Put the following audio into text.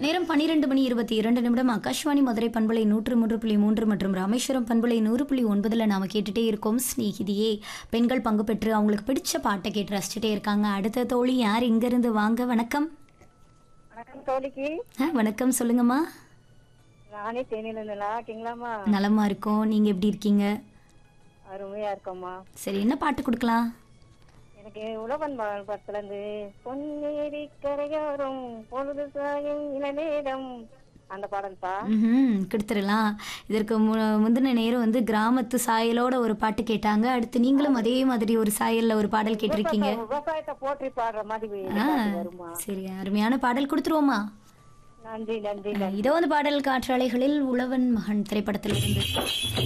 நேரம் பன்னிரெண்டு மணி இருபத்தி இரண்டு நிமிடம் ஆகாஷ்வாணி மதுரை பண்பலை நூற்று மூன்று புள்ளி மூன்று மற்றும் ராமேஸ்வரம் பண்பலை நூறு புள்ளி ஒன்பதுல நாம கேட்டுட்டே இருக்கோம் ஸ்நேகிதியே பெண்கள் பங்கு பெற்று அவங்களுக்கு பிடிச்ச பாட்டை கேட்டு ரசிச்சுட்டே இருக்காங்க அடுத்த தோழி யார் இங்கிருந்து வாங்க வணக்கம் வணக்கம் தோழிக்கு ஆ, வணக்கம் சொல்லுங்கம்மா நானே தேனியில இருந்து நல்லா இருக்கீங்களாம்மா நலமா இருக்கோம் நீங்க எப்படி இருக்கீங்க அருமையா இருக்கோம்மா சரி என்ன பாட்டு கொடுக்கலாம் எனக்கு உழவன் மகள் படத்துல இருந்து பொன்னேரி கரையோரம் பொழுது சாயும் இளநேரம் அந்த பாடல்பா ம் கொடுத்துடலாம் இதற்கு மு- முந்தின நேரம் வந்து கிராமத்து சாயலோட ஒரு பாட்டு கேட்டாங்க அடுத்து நீங்களும் அதே மாதிரி ஒரு சாயல்ல ஒரு பாடல் கேட்டிருக்கீங்க விவசாயத்தை போற்றி பாடுற மாதிரி ஆ பாட்டு வருமா சரி அருமையான பாடல் கொடுத்துருவோமா நன்றி நன்றி இதோ அந்த பாடல் காற்றாலைகளில் உழவன் மகன் திரைப்படத்திலிருந்து